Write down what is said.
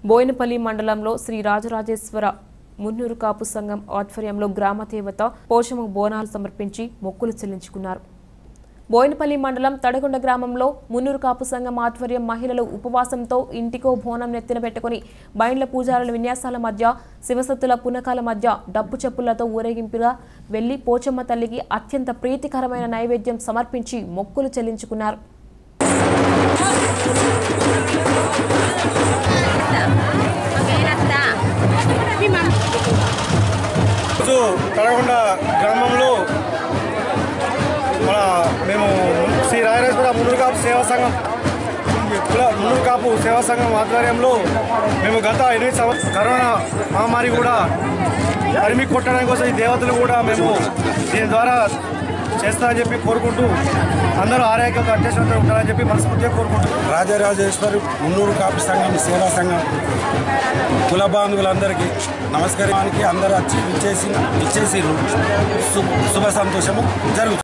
బోయినపల్లి మండలంలో శ్రీ రాజరాజేశ్వర మున్నూరు కాపు సంఘం ఆధ్వర్యంలో గ్రామ దేవత పోషమ బోనాలు సమర్పించి మొక్కులు చెల్లించుకున్నారు బోయినపల్లి మండలం తడగొండ గ్రామంలో మున్నూరు కాపు సంఘం ఆధ్వర్యం మహిళలు ఉపవాసంతో ఇంటికో బోనం నెత్తిన పెట్టుకుని బైండ్ల పూజారుల విన్యాసాల మధ్య శివసత్తుల పునకాల మధ్య డప్పు చెప్పులతో ఊరేగింపుగా వెళ్లి పోచమ్మ తల్లికి అత్యంత ప్రీతికరమైన నైవేద్యం సమర్పించి మొక్కులు చెల్లించుకున్నారు రోజు తడగొండ గ్రామంలో మన మేము శ్రీ రాజరాజపుర మున్నూరు కాపు సేవా సంఘం కుల- మున్నూరు కాపు సేవా సంఘం ఆధ్వర్యంలో మేము గత ఎనిమిది సంవత్సరం కరోనా మహమ్మారి కూడా తరిమి కొట్టడం కోసం ఈ దేవతలు కూడా మేము దీని ద్వారా చేస్తామని చెప్పి కోరుకుంటూ అందరూ ఆరోగ్యంగా అత్యవసరంగా ఉంటారని చెప్పి మనస్ఫూర్తిగా కోరుకుంటున్నాం రాజరాజేశ్వరి మున్నూరు కాపు సంఘం సేవా సంఘం కుల బాంధవులందరికీ నమస్కారానికి అందరూ వచ్చి ఇచ్చేసి ఇచ్చేసి శుభ సంతోషము జరుగుతుంది